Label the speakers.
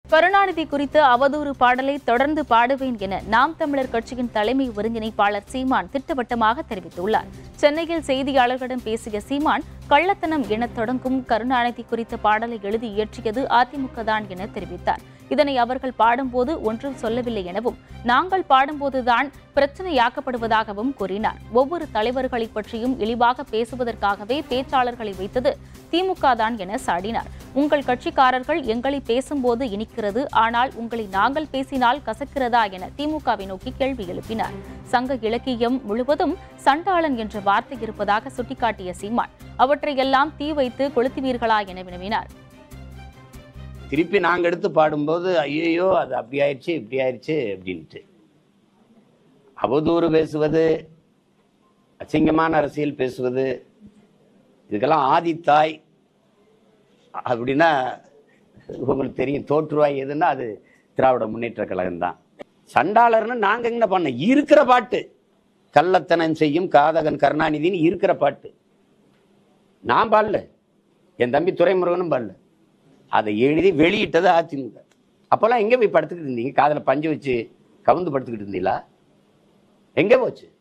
Speaker 1: கருணாநிதி குறித்து அவதூறு பாடலை தொடர்ந்து பாடுவேன் என நாம் தமிழர் கட்சியின் தலைமை ஒருங்கிணைப்பாளர் சீமான் திட்டவட்டமாக தெரிவித்துள்ளார் சென்னையில் செய்தியாளர்களிடம் பேசிய சீமான் கள்ளத்தனம் என தொடங்கும் கருணாநிதி குறித்த பாடலை எழுதி இயற்றியது அதிமுக தான் என தெரிவித்தார் இதனை அவர்கள் பாடும்போது ஒன்றும் சொல்லவில்லை எனவும் நாங்கள் பாடும்போதுதான் பிரச்சனையாக்கப்படுவதாகவும் கூறினார் ஒவ்வொரு தலைவர்களை பற்றியும் இழிவாக பேசுவதற்காகவே பேச்சாளர்களை வைத்தது திமுக தான் என சாடினார் உங்கள் கட்சிக்காரர்கள் எங்களை பேசும்போது இனிக்கிறது ஆனால் உங்களை நாங்கள் பேசினால் கசக்கிறதா என திமுகவை நோக்கி கேள்வி எழுப்பினார் சங்க இலக்கியம் முழுவதும் சண்டாளன் என்ற வார்த்தை இருப்பதாக சுட்டிக்காட்டிய சீமான் அவற்றையெல்லாம் தீ வைத்து கொளுத்துவீர்களா என வினவினார்
Speaker 2: திருப்பி நாங்கள் எடுத்து பாடும்போது ஐயோ அது அப்படி ஆயிடுச்சு இப்படி ஆயிடுச்சு அப்படின்ட்டு அவதூறு பேசுவது அசிங்கமான அரசியல் பேசுவது இதுக்கெல்லாம் ஆதித்தாய் அப்படின்னா உங்களுக்கு தெரியும் தோற்றுவாய் எதுன்னா அது திராவிட முன்னேற்ற கழகம் தான் சண்டாளர்னு நாங்கள் என்ன பண்ண இருக்கிற பாட்டு கள்ளத்தனம் செய்யும் காதகன் கருணாநிதின்னு இருக்கிற பாட்டு நான் பாடல என் தம்பி துரைமுருகனும் பாடல அதை எழுதி வெளியிட்டது அதிமுக அப்போல்லாம் எங்கே போய் படுத்துக்கிட்டு இருந்தீங்க காதில் பஞ்சு வச்சு கவுந்து படுத்துக்கிட்டு இருந்தீங்களா எங்கே போச்சு